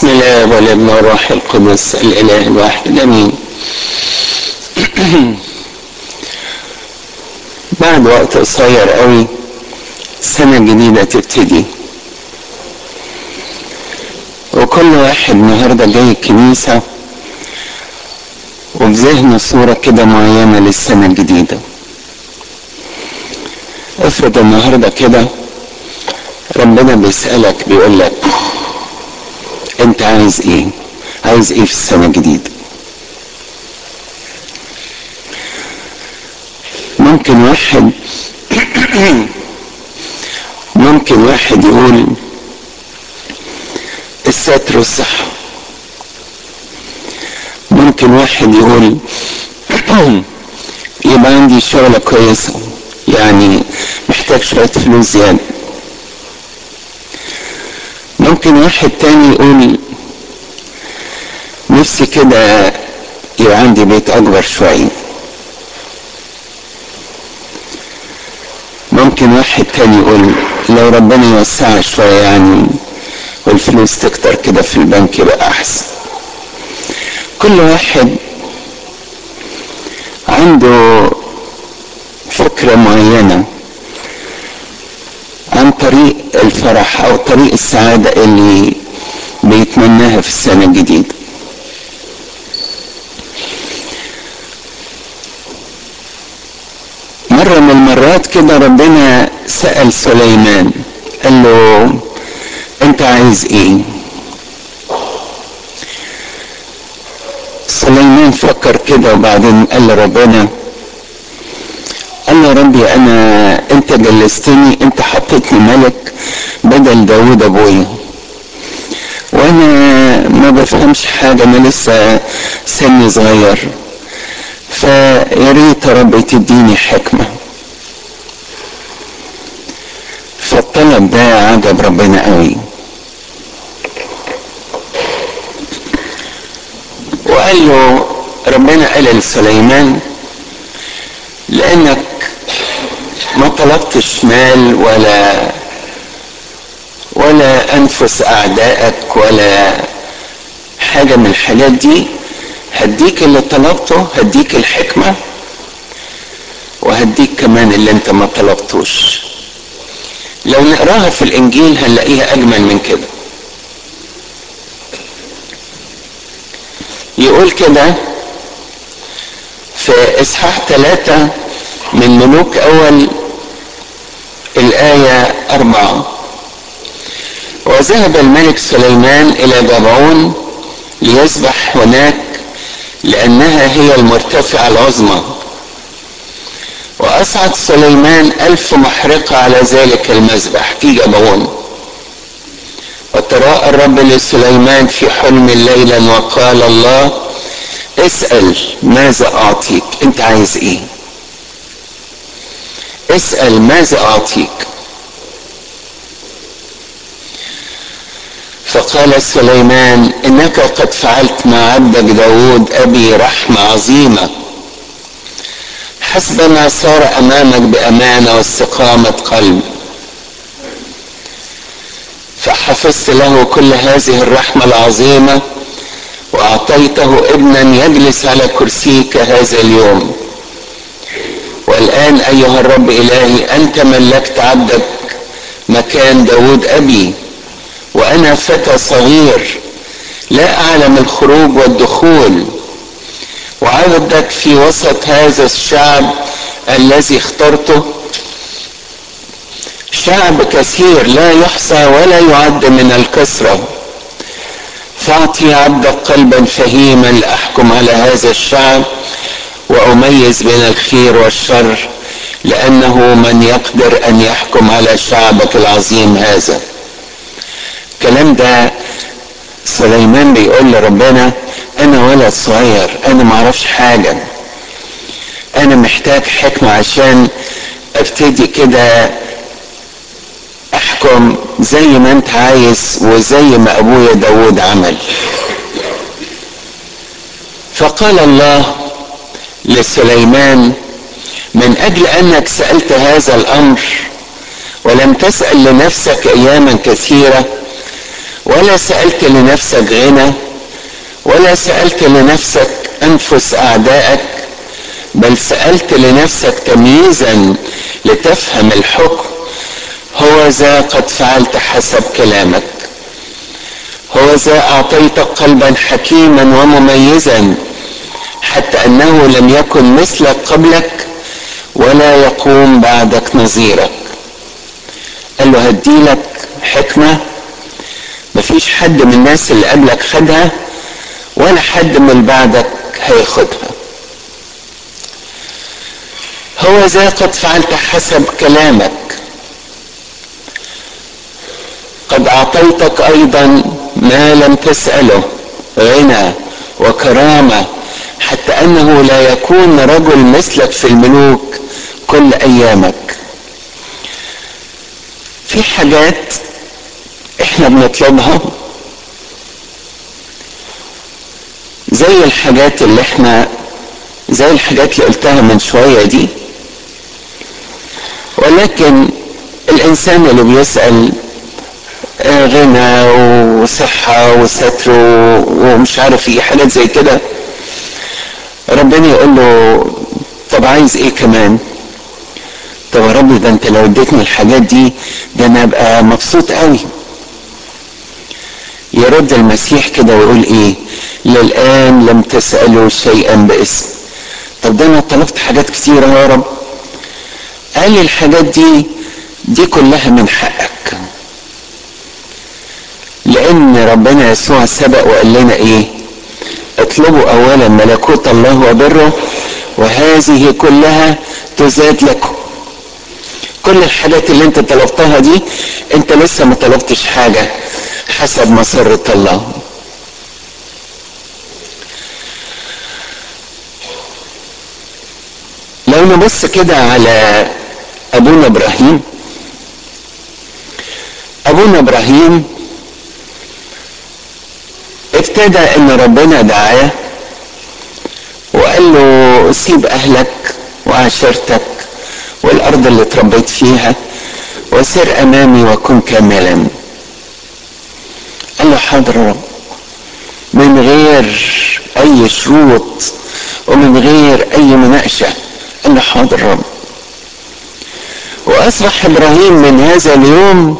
بسم الله والابن والروح القدس الاله الواحد امين بعد وقت قصير قوي سنة جديدة تبتدي وكل واحد النهاردة جاي الكنيسة وبذهنه صورة كده معينة للسنة الجديدة افرض النهاردة كده ربنا بيسألك بيقول لك انت عايز ايه عايز ايه في السنة الجديدة ممكن واحد ممكن واحد يقول الستر والصحة ممكن واحد يقول يبقى عندي شغلة كويسة يعني محتاج شوية فلوس زيادة ممكن واحد تاني يقول نفسي كده يبقى عندي بيت اكبر شوية ممكن واحد تاني يقول لو ربنا يوسعها شوية يعني والفلوس تكتر كده في البنك يبقى احسن كل واحد عنده فكرة معينة عن طريق الفرح او طريق السعادة اللي بيتمناها في السنة الجديدة مرة من المرات كده ربنا سأل سليمان قال له انت عايز ايه سليمان فكر كده وبعدين قال لربنا قال له ربي انا انت جلستني انت حطيتني ملك بدل داود ابويا وانا ما بفهمش حاجة انا لسه سني صغير فيا ريت يا رب تديني حكمة فالطلب ده عجب ربنا قوي وقال له ربنا قال لسليمان لانك ما طلبتش مال ولا ولا انفس اعدائك ولا حاجة من الحاجات دي هديك اللي طلبته هديك الحكمة وهديك كمان اللي انت ما طلبتوش لو نقراها في الانجيل هنلاقيها اجمل من كده يقول كده في اصحاح ثلاثة من ملوك اول الاية اربعة وذهب الملك سليمان الى جبعون ليسبح هناك لانها هي المرتفعة العظمى واصعد سليمان الف محرقة على ذلك المذبح في جبعون وتراءى الرب لسليمان في حلم ليلا وقال الله اسأل ماذا اعطيك انت عايز ايه اسأل ماذا اعطيك فقال سليمان انك قد فعلت مع عبدك داود ابي رحمة عظيمة حسب ما صار امامك بامانة واستقامة قلب فحفظت له كل هذه الرحمة العظيمة واعطيته ابنا يجلس على كرسيك هذا اليوم والان ايها الرب الهي انت ملكت عبدك مكان داود ابي وانا فتى صغير لا اعلم الخروج والدخول وعبدك في وسط هذا الشعب الذي اخترته شعب كثير لا يحصى ولا يعد من الكثرة فاعطي عبدك قلبا فهيما لاحكم على هذا الشعب واميز بين الخير والشر لانه من يقدر ان يحكم على شعبك العظيم هذا الكلام ده سليمان بيقول لربنا انا ولد صغير انا ما اعرفش حاجه انا محتاج حكمه عشان ابتدي كده احكم زي ما انت عايز وزي ما ابويا داود عمل فقال الله لسليمان من اجل انك سالت هذا الامر ولم تسال لنفسك اياما كثيره ولا سألت لنفسك غنى ولا سألت لنفسك أنفس أعدائك بل سألت لنفسك تمييزا لتفهم الحكم هو ذا قد فعلت حسب كلامك هو ذا أعطيتك قلبا حكيما ومميزا حتى أنه لم يكن مثلك قبلك ولا يقوم بعدك نظيرك قال له هديلك حكمة مفيش حد من الناس اللي قبلك خدها ولا حد من بعدك هياخدها هو ذا قد فعلت حسب كلامك قد اعطيتك ايضا ما لم تساله غنى وكرامه حتى انه لا يكون رجل مثلك في الملوك كل ايامك في حاجات احنا بنطلبها زي الحاجات اللي احنا زي الحاجات اللي قلتها من شويه دي ولكن الانسان اللي بيسال غنى وصحة وستر ومش عارف ايه حاجات زي كده ربنا يقول له طب عايز ايه كمان طب يا رب ده انت لو اديتني الحاجات دي ده انا ابقى مبسوط قوي يرد المسيح كده ويقول ايه للان لم تسألوا شيئا باسم طب ده انا طلبت حاجات كتيرة يا رب قال لي الحاجات دي دي كلها من حقك لان ربنا يسوع سبق وقال لنا ايه اطلبوا اولا ملكوت الله وبره وهذه كلها تزاد لكم كل الحاجات اللي انت طلبتها دي انت لسه ما طلبتش حاجه حسب مسرة الله لو نبص كده على ابونا ابراهيم ابونا ابراهيم ابتدى ان ربنا دعاه وقال له سيب اهلك وعشيرتك والارض اللي اتربيت فيها وسر امامي وكن كاملا قال له حاضر يا رب من غير اي شروط ومن غير اي مناقشه قال له حاضر يا رب واصبح ابراهيم من هذا اليوم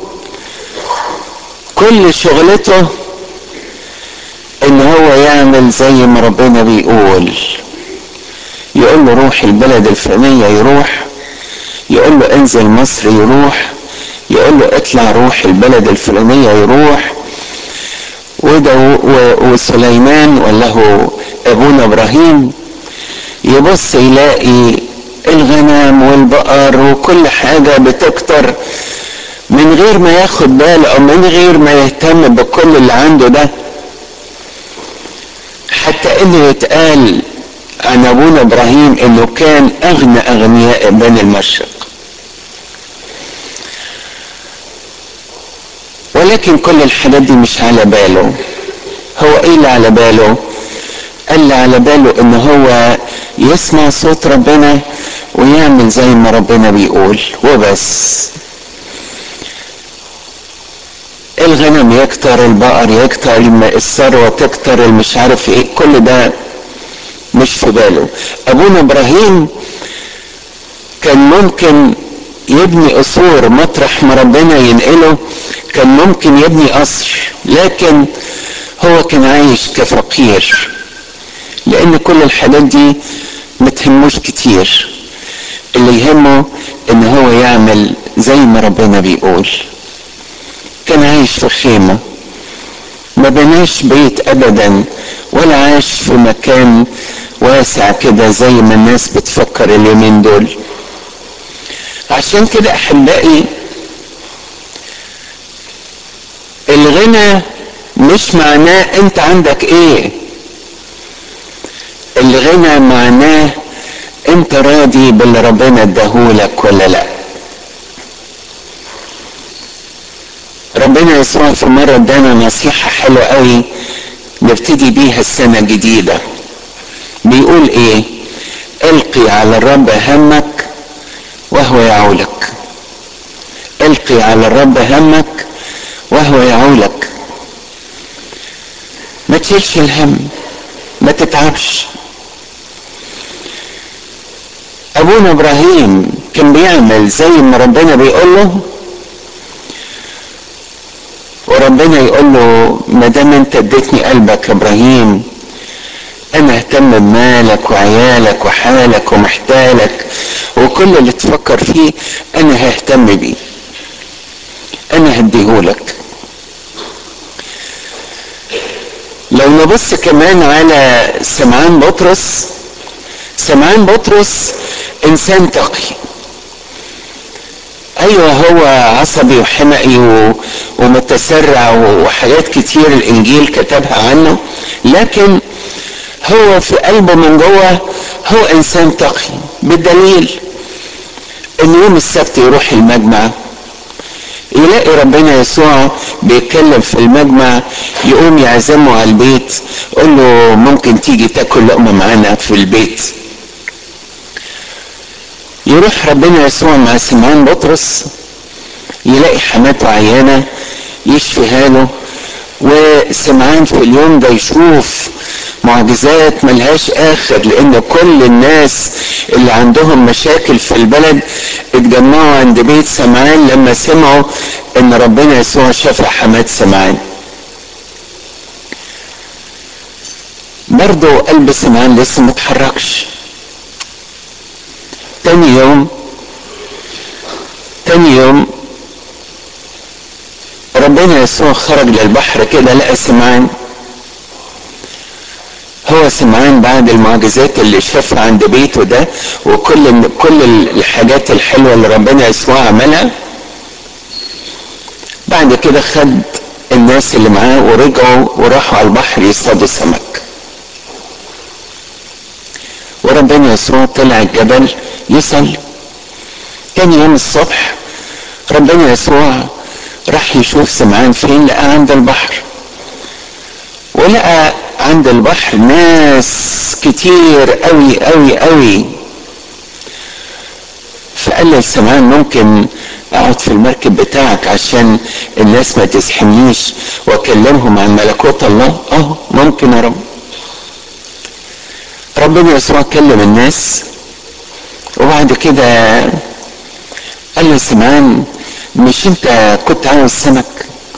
كل شغلته ان هو يعمل زي ما ربنا بيقول يقول له روح البلد الفلانية يروح يقول له انزل مصر يروح يقول له اطلع روح البلد الفلانية يروح وده وسليمان وله ابونا ابراهيم يبص يلاقي الغنم والبقر وكل حاجة بتكتر من غير ما ياخد باله او من غير ما يهتم بكل اللي عنده ده حتى انه يتقال عن ابونا ابراهيم انه كان اغنى اغنياء بني المشرق ولكن كل الحاجات دي مش على باله هو ايه اللي على باله اللي على باله ان هو يسمع صوت ربنا ويعمل زي ما ربنا بيقول وبس الغنم يكتر البقر يكتر الثروة تكتر المش عارف ايه كل ده مش في باله ابونا ابراهيم كان ممكن يبني قصور مطرح ما ربنا ينقله كان ممكن يبني قصر لكن هو كان عايش كفقير لان كل الحاجات دي ما تهموش كتير اللي يهمه ان هو يعمل زي ما ربنا بيقول كان عايش في خيمة ما بناش بيت ابدا ولا عاش في مكان واسع كده زي ما الناس بتفكر اليومين دول عشان كده احبائي الغنى مش معناه انت عندك ايه الغنى معناه انت راضي باللي ربنا اداهولك ولا لا ربنا يسوع في مرة ادانا نصيحة حلوة قوي نبتدي بيها السنة الجديدة بيقول ايه القي على الرب همك وهو يعولك القي على الرب همك وهو يعولك تشيلش الهم ما تتعبش ابونا ابراهيم كان بيعمل زي ما ربنا بيقول له وربنا يقول له ما دام انت اديتني قلبك يا ابراهيم انا اهتم بمالك وعيالك وحالك ومحتالك وكل اللي تفكر فيه انا ههتم بيه انا هديهولك لو نبص كمان على سمعان بطرس سمعان بطرس انسان تقي ايوه هو عصبي وحمقي و... ومتسرع وحاجات كتير الانجيل كتبها عنه لكن هو في قلبه من جوه هو انسان تقي بالدليل ان يوم السبت يروح المجمع يلاقي ربنا يسوع بيتكلم في المجمع يقوم يعزمه على البيت يقول له ممكن تيجي تاكل لقمه معانا في البيت يروح ربنا يسوع مع سمعان بطرس يلاقي حماته عيانه يشفيها له وسمعان في اليوم ده يشوف معجزات ملهاش اخر لان كل الناس اللي عندهم مشاكل في البلد اتجمعوا عند بيت سمعان لما سمعوا ان ربنا يسوع شفى حماد سمعان برضه قلب سمعان لسه ما اتحركش تاني يوم تاني يوم ربنا يسوع خرج للبحر كده لقى سمعان هو سمعان بعد المعجزات اللي شافها عند بيته ده وكل كل الحاجات الحلوه اللي ربنا يسوع عملها بعد كده خد الناس اللي معاه ورجعوا وراحوا على البحر يصطادوا سمك وربنا يسوع طلع الجبل يصلي تاني يوم الصبح ربنا يسوع راح يشوف سمعان فين لقى عند البحر ولقى عند البحر ناس كتير قوي قوي قوي فقال لسمعان ممكن اقعد في المركب بتاعك عشان الناس ما تزحمنيش واكلمهم عن ملكوت الله اه ممكن يا رب ربنا يسوع كلم الناس وبعد كده قال له سمعان مش انت كنت عاوز سمك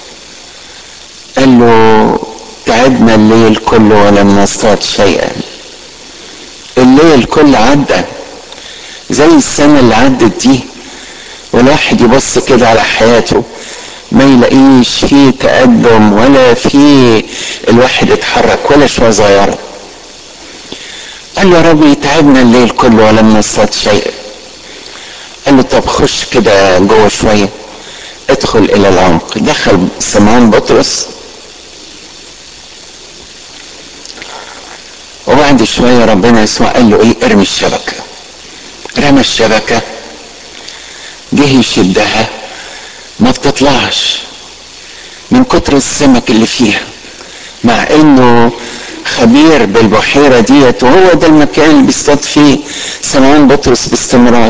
قال له تعبنا الليل كله ولم نصطاد شيئا الليل كله عدى زي السنة اللي عدت دي والواحد يبص كده على حياته ما يلاقيش فيه تقدم ولا فيه الواحد يتحرك ولا شوية صغيرة قال له يا ربي تعبنا الليل كله ولم نصطاد شيئا قال له طب خش كده جوه شوية ادخل الى العمق دخل سمعان بطرس وبعد شوية ربنا يسوع قال له ايه ارمي الشبكة رمى الشبكة جه يشدها ما بتطلعش من كتر السمك اللي فيها مع انه خبير بالبحيرة ديت وهو ده المكان اللي بيصطاد فيه سمعان بطرس باستمرار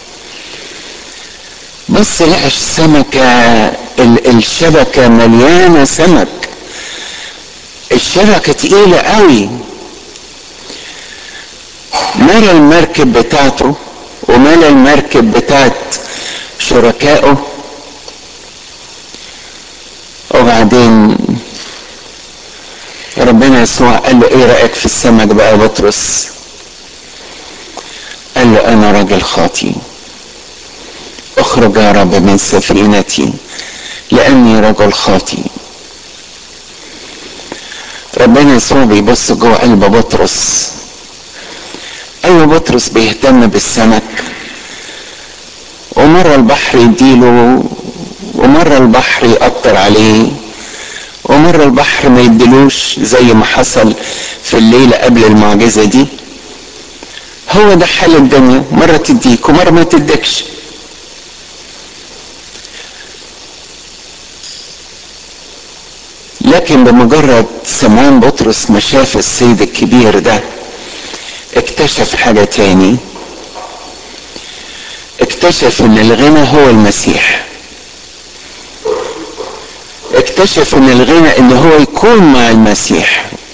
بص لقى السمكة الشبكة مليانة سمك الشبكة تقيلة قوي ملا المركب بتاعته وملا المركب بتاعت شركائه وبعدين ربنا يسوع قال له ايه رأيك في السمك بقى يا بطرس قال له انا راجل خاطي اخرج يا رب من سفينتي لاني رجل خاطي ربنا يسوع بيبص جوه قلب بطرس ايوه بطرس بيهتم بالسمك ومرة البحر يديله ومرة البحر يقطر عليه ومرة البحر ما يدلوش زي ما حصل في الليلة قبل المعجزة دي هو ده حال الدنيا مرة تديك ومرة ما تديكش لكن بمجرد سمعان بطرس ما شاف السيد الكبير ده اكتشف حاجة تاني اكتشف ان الغنى هو المسيح اكتشف ان الغنى ان هو يكون مع المسيح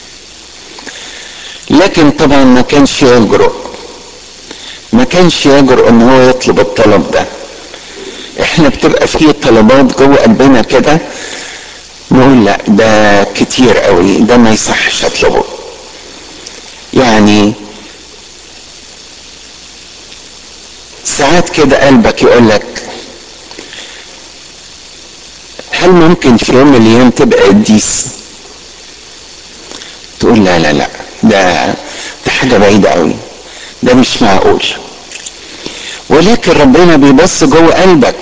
لكن طبعا ما كانش يجرؤ ما كانش يجرؤ ان هو يطلب الطلب ده احنا بتبقى فيه طلبات جوه قلبنا كده نقول لا ده كتير قوي ده ما يصحش اطلبه يعني ساعات كده قلبك يقول لك هل ممكن في يوم من الايام تبقى قديس تقول لا لا لا ده ده حاجه بعيده قوي ده مش معقول ولكن ربنا بيبص جوه قلبك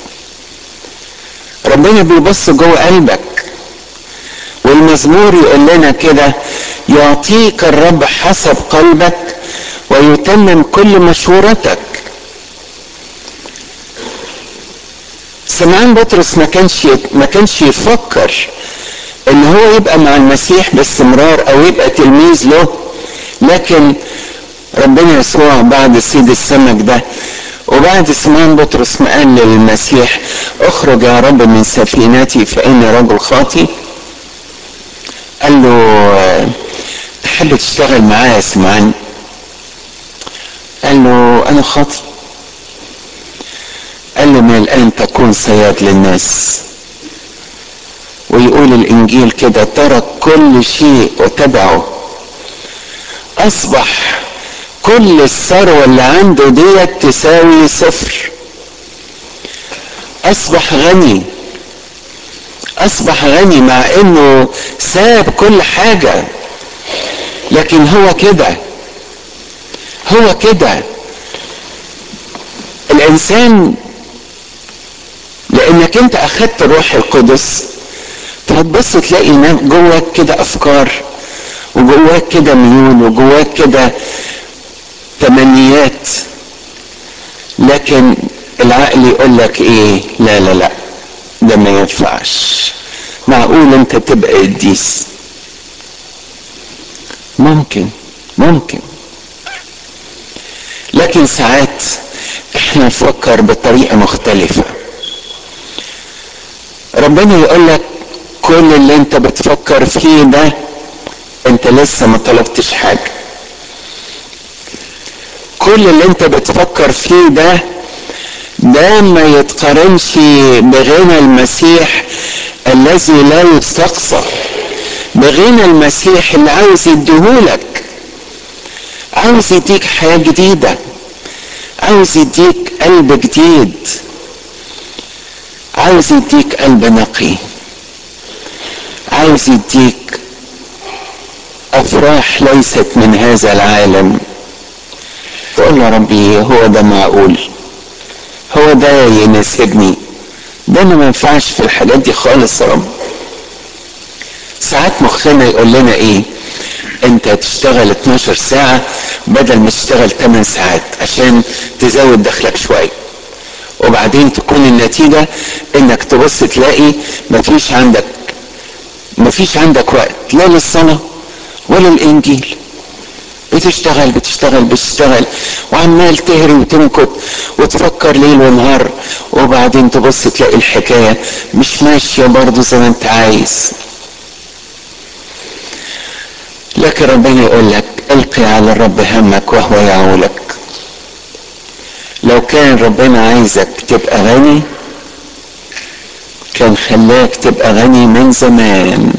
ربنا بيبص جوه قلبك والمزمور يقول لنا كده يعطيك الرب حسب قلبك ويتمم كل مشورتك سمعان بطرس ما كانش ما كانش يفكر ان هو يبقى مع المسيح باستمرار او يبقى تلميذ له لكن ربنا يسوع بعد سيد السمك ده وبعد سمعان بطرس ما قال للمسيح اخرج يا رب من سفينتي فاني رجل خاطي قال له تحب تشتغل معايا يا سمعان قال له انا خاطي قال له من الان تكون صياد للناس ويقول الانجيل كده ترك كل شيء وتبعه اصبح كل الثروه اللي عنده ديت تساوي صفر اصبح غني اصبح غني مع انه ساب كل حاجه لكن هو كده هو كده الانسان لانك انت اخدت الروح القدس فهتبص تلاقي جواك كده افكار وجواك كده ميول وجواك كده تمنيات لكن العقل يقول لك ايه لا لا لا ده ما ينفعش معقول انت تبقى قديس ممكن ممكن لكن ساعات احنا نفكر بطريقه مختلفه ربنا يقول لك كل اللي انت بتفكر فيه ده انت لسه ما طلبتش حاجه كل اللي انت بتفكر فيه ده ده ما يتقارنش بغنى المسيح الذي لا يستقصى بغنى المسيح اللي عاوز يديهولك عاوز يديك حياة جديدة عاوز يديك قلب جديد عاوز يديك قلب نقي عاوز يديك افراح ليست من هذا العالم تقول يا ربي هو ده معقول هو ده يناسبني ده انا ما ينفعش في الحاجات دي خالص يا رب ساعات مخنا يقول لنا ايه انت تشتغل 12 ساعة بدل ما تشتغل 8 ساعات عشان تزود دخلك شوية وبعدين تكون النتيجة انك تبص تلاقي مفيش عندك مفيش عندك وقت لا للصلاة ولا الانجيل بتشتغل بتشتغل بتشتغل وعمال تهري وتنكت وتفكر ليل ونهار وبعدين تبص تلاقي الحكاية مش ماشية برضه زي ما انت عايز لكن ربنا يقول لك القي على الرب همك وهو يعولك لو كان ربنا عايزك تبقى غني كان خلاك تبقى غني من زمان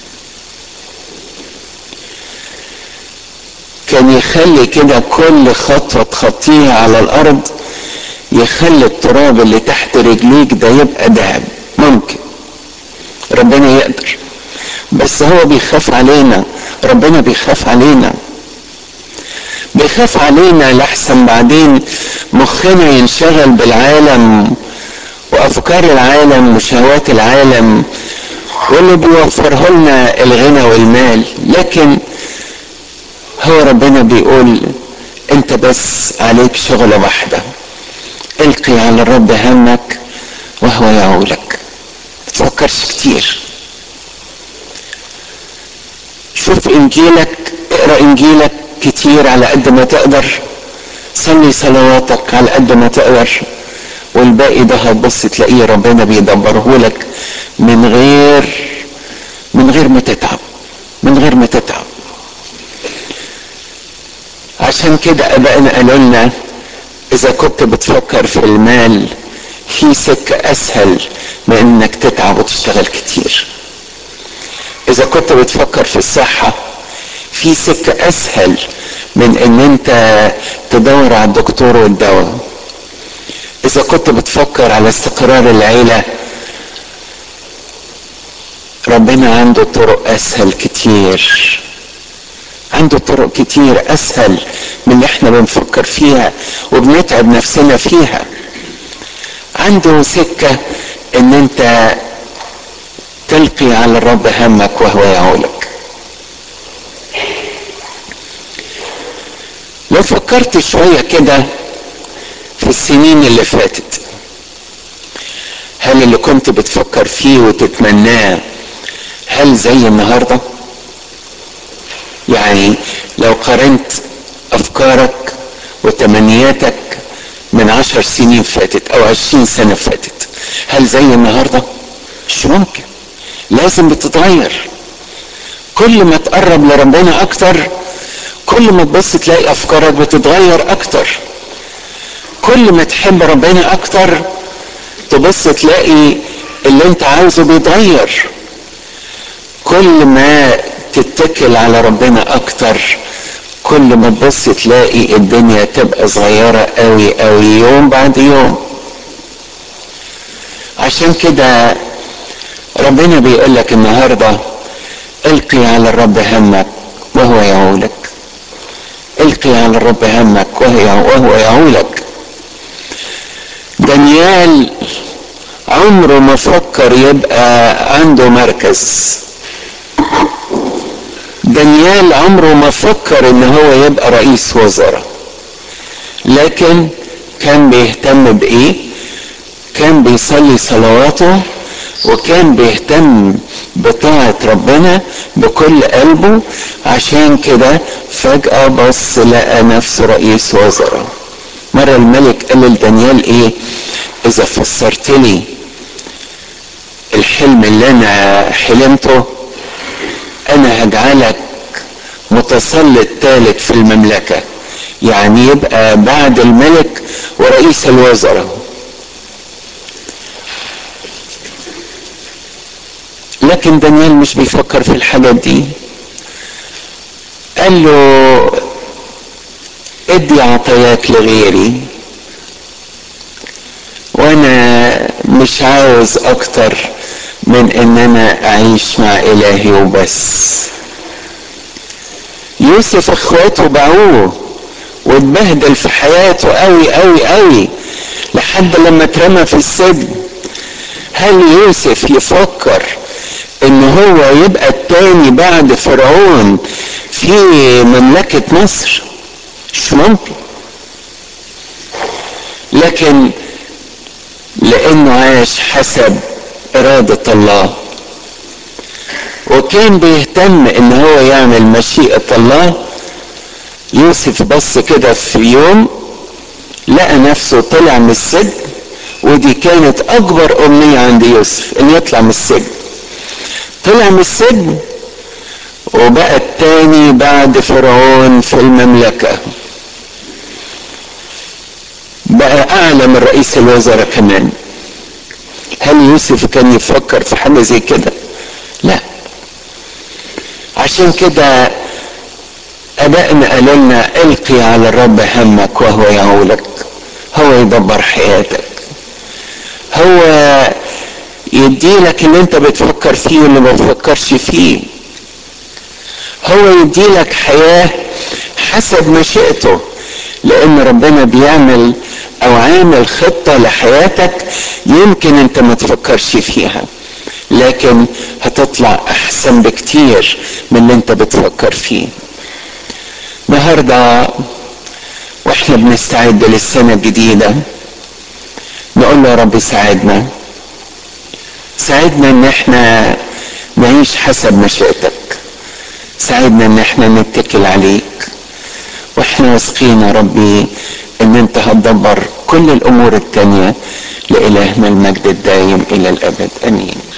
كان يخلي كده كل خطوة تخطيها على الأرض يخلي التراب اللي تحت رجليك ده يبقى ذهب ممكن ربنا يقدر بس هو بيخاف علينا ربنا بيخاف علينا بيخاف علينا لحسن بعدين مخنا ينشغل بالعالم وافكار العالم وشهوات العالم واللي بيوفره لنا الغنى والمال لكن هو ربنا بيقول انت بس عليك شغله واحده القي على الرب همك وهو يعولك تفكرش كتير شوف انجيلك اقرا انجيلك كتير على قد ما تقدر صلي صلواتك على قد ما تقدر والباقي ده هتبص تلاقيه ربنا بيدبره لك من غير من غير ما تتعب من غير ما تتعب عشان كده ابائنا قالوا لنا اذا كنت بتفكر في المال في سكة اسهل من انك تتعب وتشتغل كتير اذا كنت بتفكر في الصحة في سكة اسهل من ان انت تدور على الدكتور والدواء اذا كنت بتفكر على استقرار العيلة ربنا عنده طرق اسهل كتير عنده طرق كتير اسهل من اللي احنا بنفكر فيها وبنتعب نفسنا فيها عنده سكة ان انت تلقي على الرب همك وهو يعولك لو فكرت شوية كده في السنين اللي فاتت هل اللي كنت بتفكر فيه وتتمناه هل زي النهارده يعني لو قارنت افكارك وتمنياتك من عشر سنين فاتت او عشرين سنة فاتت هل زي النهاردة مش ممكن لازم بتتغير كل ما تقرب لربنا اكتر كل ما تبص تلاقي افكارك بتتغير اكتر كل ما تحب ربنا اكتر تبص تلاقي اللي انت عاوزه بيتغير كل ما تتكل على ربنا اكتر كل ما تبص تلاقي الدنيا تبقى صغيرة قوي قوي يوم بعد يوم عشان كده ربنا بيقول لك النهارده القي على الرب همك وهو يعولك القي على الرب همك وهو يعولك دانيال عمره ما فكر يبقى عنده مركز دانيال عمره ما فكر ان هو يبقى رئيس وزراء لكن كان بيهتم بايه كان بيصلي صلواته وكان بيهتم بطاعة ربنا بكل قلبه عشان كده فجأة بص لقى نفسه رئيس وزراء مرة الملك قال لدانيال ايه اذا فسرت لي الحلم اللي انا حلمته انا هجعلك متسلط ثالث في المملكة يعني يبقى بعد الملك ورئيس الوزراء لكن دانيال مش بيفكر في الحاجات دي قال له ادي عطاياك لغيري وانا مش عاوز اكتر من ان انا اعيش مع الهي وبس يوسف اخواته باعوه واتبهدل في حياته قوي قوي قوي لحد لما اترمى في السجن هل يوسف يفكر ان هو يبقى التاني بعد فرعون في مملكة مصر مش ممكن لكن لانه عاش حسب ارادة الله وكان بيهتم ان هو يعمل مشيئة الله يوسف بص كده في يوم لقى نفسه طلع من السجن ودي كانت اكبر امنية عند يوسف ان يطلع من السجن طلع من السجن وبقى التاني بعد فرعون في المملكة بقى اعلى من رئيس الوزراء كمان هل يوسف كان يفكر في حاجة زي كده لا عشان كده ابائنا قالوا لنا القي على الرب همك وهو يعولك هو يدبر حياتك هو يديلك اللي انت بتفكر فيه واللي ما بتفكرش فيه هو يديلك حياة حسب مشيئته لان ربنا بيعمل او عامل خطة لحياتك يمكن انت ما تفكرش فيها لكن هتطلع احسن بكتير من اللي انت بتفكر فيه النهارده واحنا بنستعد للسنة الجديدة نقول له يا رب ساعدنا ساعدنا ان احنا نعيش حسب مشيئتك ساعدنا ان احنا نتكل عليك واحنا واثقين يا ربي ان انت هتدبر كل الامور التانية لالهنا المجد الدايم الى الابد امين